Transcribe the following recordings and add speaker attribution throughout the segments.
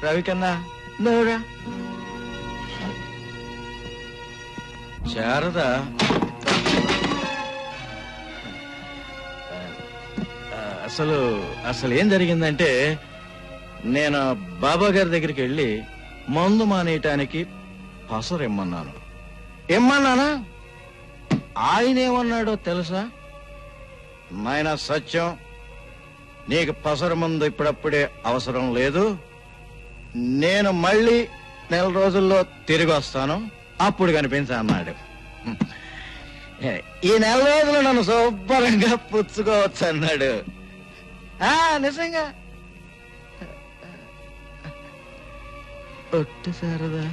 Speaker 1: రవికన్నా నువ్వురా శారద ఆ, అసలు అసలు ఏం జరిగిందంటే నేను బాబా గారి దగ్గరికి వెళ్ళి మందు మానేయటానికి పసరు ఇమ్మన్నాను ఇమ్మన్నానా ఆయన ఏమన్నాడో తెలుసా నాయన సత్యం నీకు పసరు మందు ఇప్పుడప్పుడే అవసరం లేదు నేను మళ్ళీ నెల రోజుల్లో తిరిగి వస్తాను అప్పుడు కనిపించా అన్నాడు ఈ నెల రోజులు నన్ను శుభ్రంగా పుచ్చుకోవచ్చు అన్నాడు ఆ నిజంగా ఒట్టు శారదా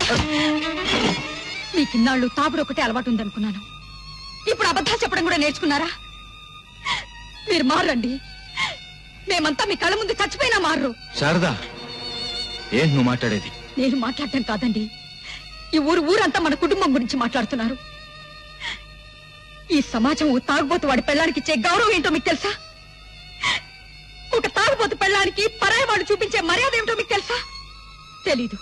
Speaker 2: మీకిన్నాళ్ళు తాగుడు ఒకటే అలవాటు ఉందనుకున్నాను ఇప్పుడు అబద్ధాలు చెప్పడం కూడా నేర్చుకున్నారా మీరు మారండి మేమంతా మీ కళ్ళ ముందు చచ్చిపోయినా మారు
Speaker 1: శారదా ఏం నువ్వు మాట్లాడేది
Speaker 2: నేను మాట్లాడటం కాదండి ఈ ఊరు ఊరంతా మన కుటుంబం గురించి మాట్లాడుతున్నారు ఈ సమాజం ఓ తాగుబోతు వాడి పెళ్ళానికి ఇచ్చే గౌరవం ఏంటో మీకు తెలుసా ఒక తాగుబోతు పెళ్ళానికి పరాయి వాడు చూపించే మర్యాద ఏమిటో మీకు తెలుసా తెలీదు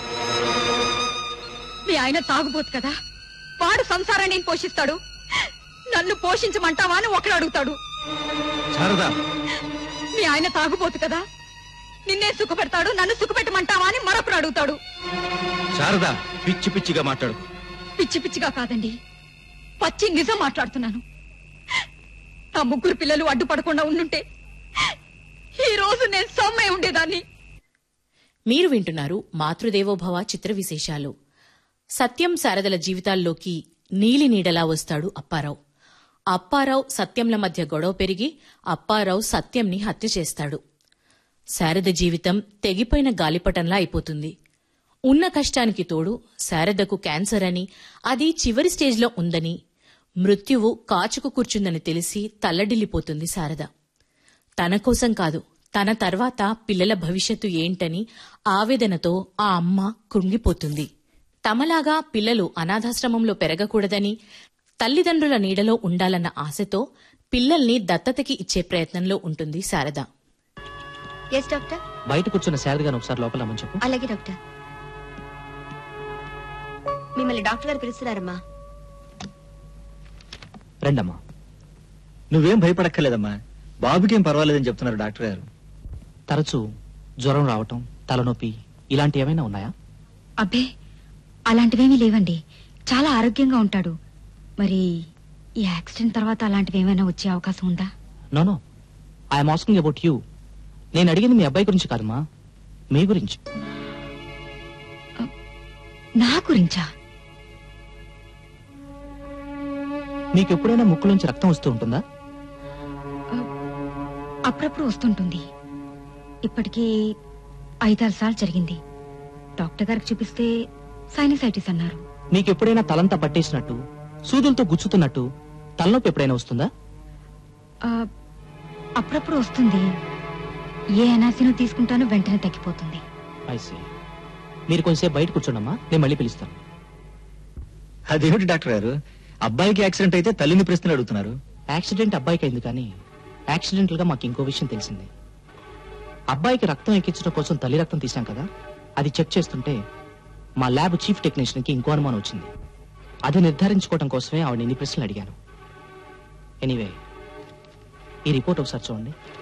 Speaker 2: మీ ఆయన తాగుబోతు కదా వాడు సంసారాన్ని ఏం పోషిస్తాడు నన్ను పోషించమంటావా అని ఒకడు అడుగుతాడు
Speaker 1: శారదా
Speaker 2: మీ ఆయన తాగుబోతు కదా నిన్నే సుఖపెడతాడు నన్ను సుఖపెట్టమంటావా అని మరొకడు అడుగుతాడు
Speaker 1: శారదా పిచ్చి పిచ్చిగా మాట్లాడు
Speaker 2: పిచ్చి పిచ్చిగా కాదండి పచ్చి నిజం మాట్లాడుతున్నాను నా ముగ్గురు పిల్లలు అడ్డుపడకుండా ఉండుంటే ఈ రోజు నేను సొమ్మే ఉండేదాన్ని
Speaker 3: మీరు వింటున్నారు మాతృదేవోభవ చిత్ర విశేషాలు సత్యం శారదల జీవితాల్లోకి నీలి నీడలా వస్తాడు అప్పారావు అప్పారావు సత్యంల మధ్య గొడవ పెరిగి అప్పారావు సత్యంని హత్య చేస్తాడు శారద జీవితం తెగిపోయిన గాలిపటంలా అయిపోతుంది ఉన్న కష్టానికి తోడు శారదకు క్యాన్సర్ అని అది చివరి స్టేజ్లో ఉందని మృత్యువు కాచుకు కూర్చుందని తెలిసి తల్లడిల్లిపోతుంది శారద తన కోసం కాదు తన తర్వాత పిల్లల భవిష్యత్తు ఏంటని ఆవేదనతో ఆ అమ్మ కృంగిపోతుంది తమలాగా పిల్లలు అనాథాశ్రమంలో పెరగకూడదని తల్లిదండ్రుల నీడలో ఉండాలన్న ఆశతో పిల్లల్ని దత్తతకి ఇచ్చే ప్రయత్నంలో ఉంటుంది శారద
Speaker 4: ఎస్ డాక్టర్
Speaker 5: బయట కూర్చున్న శారద గారిని ఒకసారి లోపల రమ్మని చెప్పు
Speaker 4: అలాగే డాక్టర్ మిమ్మల్ని డాక్టర్ గారు పిలుస్తున్నారమ్మా
Speaker 5: రండమ్మా
Speaker 6: నువ్వేం భయపడక్కర్లేదమ్మా బాబుకేం పర్వాలేదని చెప్తున్నారు డాక్టర్ గారు
Speaker 5: తరచూ జ్వరం రావటం తలనొప్పి ఇలాంటి ఏమైనా ఉన్నాయా
Speaker 2: అబ్బే అలాంటివేమీ లేవండి చాలా ఆరోగ్యంగా ఉంటాడు మరి ఈ యాక్సిడెంట్ తర్వాత అలాంటివి ఏమైనా వచ్చే అవకాశం ఉందా
Speaker 5: no no I'm asking about you నేను అడిగింది మీ అబ్బాయి గురించి కాదమ్మా మీ గురించి
Speaker 2: నా గురించా
Speaker 5: మీకు ఎప్పుడైనా ముక్కులోంచి రక్తం వస్తూ ఉంటుందా
Speaker 2: అప్పుడప్పుడు వస్తుంటుంది ఇప్పటికీ ఐదారు సార్లు జరిగింది డాక్టర్ గారికి చూపిస్తే సైనసైటిస్ అన్నారు
Speaker 5: మీకు ఎప్పుడైనా తలంతా పట్టేసినట్టు సూదులతో గుచ్చుతున్నట్టు తలనొప్పి ఎప్పుడైనా వస్తుందా
Speaker 2: ఆ, అప్పుడప్పుడు వస్తుంది ఏ అనాసిను తీసుకుంటానో వెంటనే తగ్గిపోతుంది
Speaker 5: ఐసీ మీరు కొంచెంసేపు బయట కూర్చోండమ్మా నేను మళ్ళీ పిలుస్తాను
Speaker 6: అదేమిటి డాక్టర్ గారు అబ్బాయికి యాక్సిడెంట్ అయితే తల్లిని ప్రశ్నలు అడుగుతున్నారు
Speaker 5: యాక్సిడెంట్ అబ్బాయికి అయింది కానీ యాక్సిడెంటల్ గా మాకు ఇంకో విషయం తెలిసింది అబ్బాయికి రక్తం ఎక్కించడం కోసం తల్లి రక్తం తీశాం కదా అది చెక్ చేస్తుంటే మా ల్యాబ్ చీఫ్ టెక్నీషియన్ కి ఇంకో అనుమానం వచ్చింది అది నిర్ధారించుకోవడం కోసమే ఆవిడ ఇన్ని ప్రశ్నలు అడిగాను ఎనీవే ఈ రిపోర్ట్ ఒకసారి చూడండి